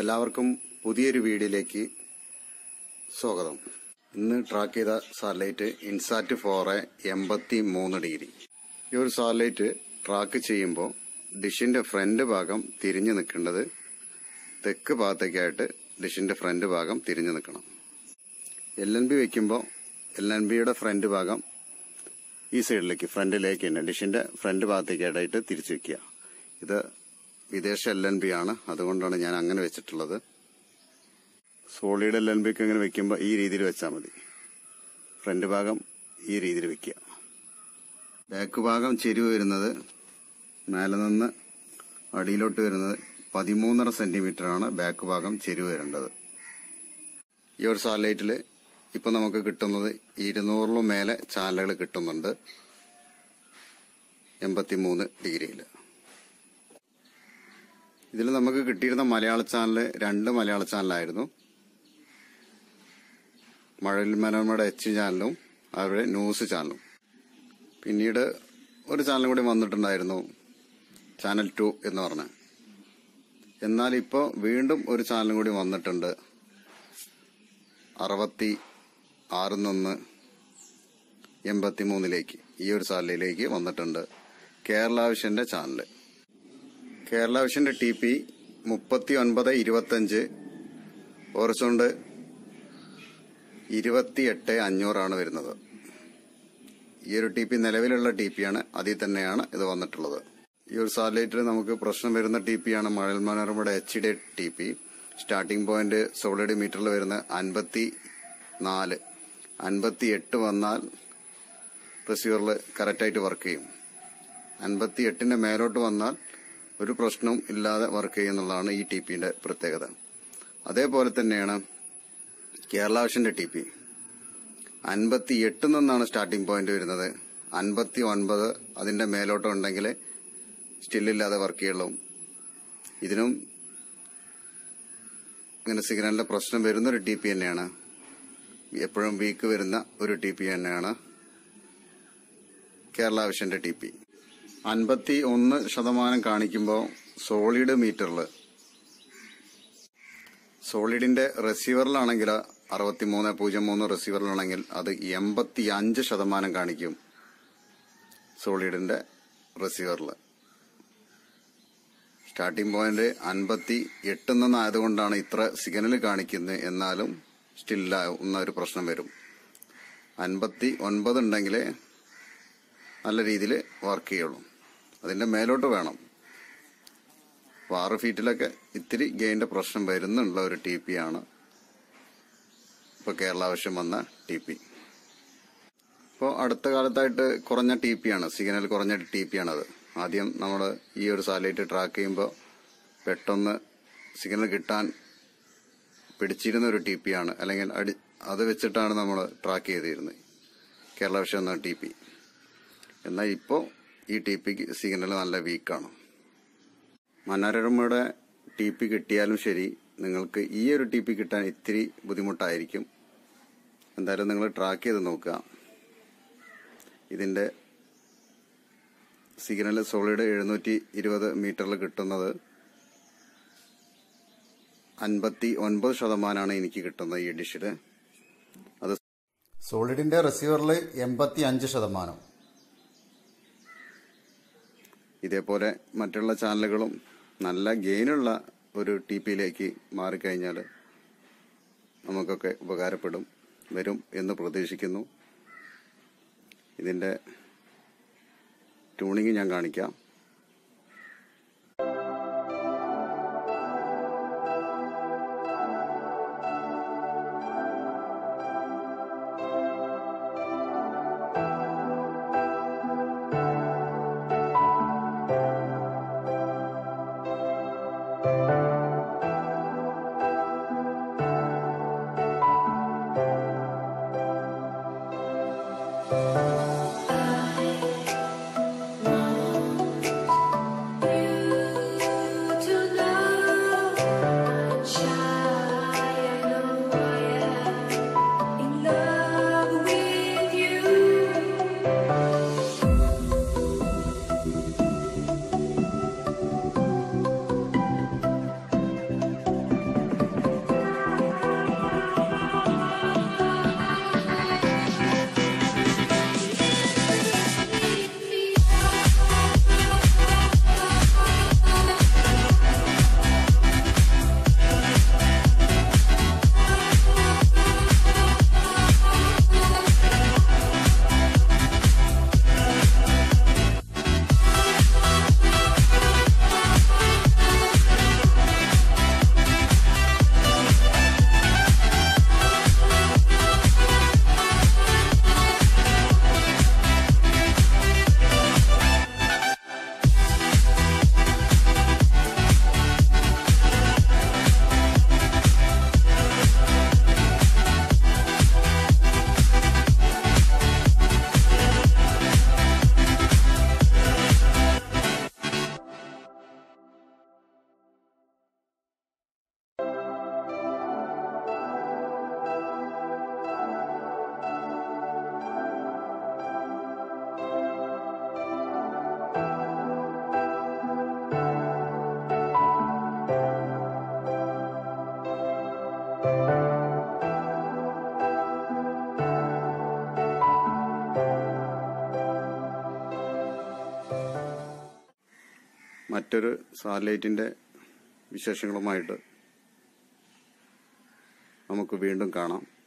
എല്ലാവർക്കും പുതിയൊരു വീഡിയോയിലേക്ക് സ്വാഗതം ഇന്ന് ട്രാക്ക് ചെയ്ത സാറ്റലൈറ്റ് ഇൻസാറ്റ് ഫോറ് എൺപത്തി മൂന്ന് ഡിഗ്രി ഈ ഒരു സാറ്റലൈറ്റ് ട്രാക്ക് ചെയ്യുമ്പോൾ ഡിഷിന്റെ ഫ്രണ്ട് ഭാഗം തിരിഞ്ഞു നിൽക്കേണ്ടത് തെക്ക് ഭാഗത്തേക്കായിട്ട് ഡിഷിന്റെ ഫ്രണ്ട് ഭാഗം തിരിഞ്ഞു നിൽക്കണം എൽ എൻ ബി വെക്കുമ്പോൾ എൽ എൻ ബിയുടെ ഫ്രണ്ട് ഭാഗം ഈ സൈഡിലേക്ക് ഫ്രണ്ടിലേക്ക് തന്നെ ഡിഷിന്റെ ഫ്രണ്ട് ഭാഗത്തേക്കായിട്ട് തിരിച്ചു വെക്കുക ഇത് വിദേശ എൽ എൻ ബി ആണ് അതുകൊണ്ടാണ് ഞാൻ അങ്ങനെ വെച്ചിട്ടുള്ളത് സോളിഡ് എൽ എൻ ബി ഒക്കെ ഇങ്ങനെ വെക്കുമ്പോൾ ഈ രീതിയിൽ വെച്ചാൽ മതി ഫ്രണ്ട് ഭാഗം ഈ രീതിയിൽ വെക്കുക ബാക്ക് ഭാഗം ചെരിവ് വരുന്നത് മേലെ നിന്ന് അടിയിലോട്ട് വരുന്നത് പതിമൂന്നര സെന്റിമീറ്റർ ആണ് ബാക്ക് ഭാഗം ചെരിവ് വരേണ്ടത് ഈ ഒരു സാറ്റലൈറ്റിൽ ഇപ്പൊ നമുക്ക് കിട്ടുന്നത് ഇരുന്നൂറിലും മേലെ ചാനലുകൾ കിട്ടുന്നുണ്ട് എൺപത്തിമൂന്ന് ഡിഗ്രിയിൽ ഇതിൽ നമുക്ക് കിട്ടിയിരുന്ന മലയാള ചാനൽ രണ്ട് മലയാള ചാനലായിരുന്നു മഴവിൽ മനോരമയുടെ എച്ച് ചാനലും അവരുടെ ന്യൂസ് ചാനലും പിന്നീട് ഒരു ചാനൽ കൂടി വന്നിട്ടുണ്ടായിരുന്നു ചാനൽ ടു എന്ന് പറഞ്ഞ എന്നാൽ ഇപ്പോൾ വീണ്ടും ഒരു ചാനലും കൂടി വന്നിട്ടുണ്ട് അറുപത്തി ആറിൽ നിന്ന് എൺപത്തി മൂന്നിലേക്ക് ഈ ഒരു ചാനലിലേക്ക് വന്നിട്ടുണ്ട് കേരള വിഷന്റെ ചാനല് കേരള വിഷന്റെ ടി പി മുപ്പത്തി ഒൻപത് ഇരുപത്തഞ്ച് ഓർച്ചുകൊണ്ട് ഇരുപത്തിയെട്ട് അഞ്ഞൂറാണ് വരുന്നത് ഈ ഒരു ടി പി നിലവിലുള്ള ടി പി ആണ് അതിൽ തന്നെയാണ് ഇത് വന്നിട്ടുള്ളത് ഈ ഒരു സാറ്റലൈറ്റിൽ നമുക്ക് പ്രശ്നം വരുന്ന ടി പി ആണ് മഴൽ മനോരമയുടെ H D T P starting point solid മീറ്ററിൽ വരുന്ന അൻപത്തി നാല് അൻപത്തി എട്ട് വന്നാൽ റിസീവറിൽ കറക്റ്റായിട്ട് വർക്ക് ചെയ്യും അൻപത്തി എട്ടിന്റെ മേലോട്ട് വന്നാൽ ഒരു പ്രശ്നവും ഇല്ലാതെ വർക്ക് ചെയ്യുന്നുള്ളതാണ് ഈ ടി പിന്റെ പ്രത്യേകത അതേപോലെ തന്നെയാണ് കേരള വിഷന്റെ ടി പി അൻപത്തി എട്ടിൽ നിന്നാണ് സ്റ്റാർട്ടിംഗ് പോയിന്റ് വരുന്നത് അൻപത്തി ഒൻപത് അതിന്റെ മേലോട്ട് ഉണ്ടെങ്കിൽ സ്റ്റില്ലില്ലാതെ വർക്ക് ചെയ്യുള്ളൂ ഇതിനും ഇങ്ങനെ സിഗ്നലിന്റെ പ്രശ്നം വരുന്ന ഒരു ടി പി തന്നെയാണ് എപ്പോഴും വീക്ക് വരുന്ന ഒരു ടി പി തന്നെയാണ് കേരള വിഷന്റെ ടി പി അൻപത്തി ഒന്ന് ശതമാനം കാണിക്കുമ്പോൾ സോളിഡ് മീറ്ററിൽ സോളിഡിന്റെ റിസീവറിലാണെങ്കിൽ അറുപത്തിമൂന്ന് പൂജ്യം മൂന്ന് റിസീവറിലാണെങ്കിൽ അത് എൺപത്തി അഞ്ച് ശതമാനം കാണിക്കും സോളിഡിന്റെ റിസീവറിൽ സ്റ്റാർട്ടിംഗ് പോയിന്റ് അൻപത്തി എട്ടിൽ നിന്നായതുകൊണ്ടാണ് ഇത്ര സിഗ്നൽ കാണിക്കുന്നത് എന്നാലും സ്റ്റില്ലാവുന്ന ഒരു പ്രശ്നം വരും അൻപത്തി ഒൻപത് ഉണ്ടെങ്കിൽ നല്ല രീതിയിൽ വർക്ക് ചെയ്യുള്ളൂ അതിന്റെ മേലോട്ട് വേണം അപ്പൊ ആറ് ഫീറ്റിലൊക്കെ ഇത്തിരി ഗെയിന്റെ പ്രശ്നം വരുന്നുള്ള ഒരു ടി പി ആണ് ഇപ്പൊ കേരള ആവശ്യം വന്ന ടി പി ഇപ്പോൾ അടുത്ത കാലത്തായിട്ട് കുറഞ്ഞ ടി പി ആണ് സിഗ്നൽ കുറഞ്ഞ ടി പി ആണത് ആദ്യം നമ്മൾ ഈ ഒരു സാറ്റലൈറ്റ് ട്രാക്ക് ചെയ്യുമ്പോൾ പെട്ടെന്ന് സിഗ്നൽ കിട്ടാൻ പിടിച്ചിരുന്ന ഒരു ടി പി ആണ് അല്ലെങ്കിൽ അടി അത് വെച്ചിട്ടാണ് നമ്മൾ ട്രാക്ക് ചെയ്തിരുന്നത് കേരള വിഷയം എന്ന ടി പി എന്നാൽ ഇപ്പോൾ ഈ ടി പിക്ക് സിഗ്നൽ നല്ല വീക്കാണ് മനോരമയുടെ ടി പി കിട്ടിയാലും ശരി നിങ്ങൾക്ക് ഈ ഒരു ടി പി കിട്ടാൻ ഇത്തിരി ബുദ്ധിമുട്ടായിരിക്കും എന്തായാലും നിങ്ങൾ ട്രാക്ക് ചെയ്ത് നോക്കുക ഇതിന്റെ സിഗ്നൽ സോളിഡ് എഴുന്നൂറ്റി ഇരുപത് മീറ്ററിൽ കിട്ടുന്നത് അൻപത്തി ഒൻപത് ശതമാനമാണ് എനിക്ക് കിട്ടുന്നത് ഈ ഡിഷില് അത് സോളിഡിന്റെ റിസീവറിൽ എൺപത്തി അഞ്ച് ശതമാനം ഇതേപോലെ മറ്റുള്ള ചാനലുകളും നല്ല ഗെയിനുള്ള ഒരു ടി പിയിലേക്ക് മാറിക്കഴിഞ്ഞാൽ നമുക്കൊക്കെ ഉപകാരപ്പെടും വരും എന്ന് പ്രതീക്ഷിക്കുന്നു ഇതിന്റെ ട്യൂണിങ് ഞാൻ കാണിക്കാം മറ്റൊരു സാറ്റലൈറ്റിൻ്റെ വിശേഷങ്ങളുമായിട്ട് നമുക്ക് വീണ്ടും കാണാം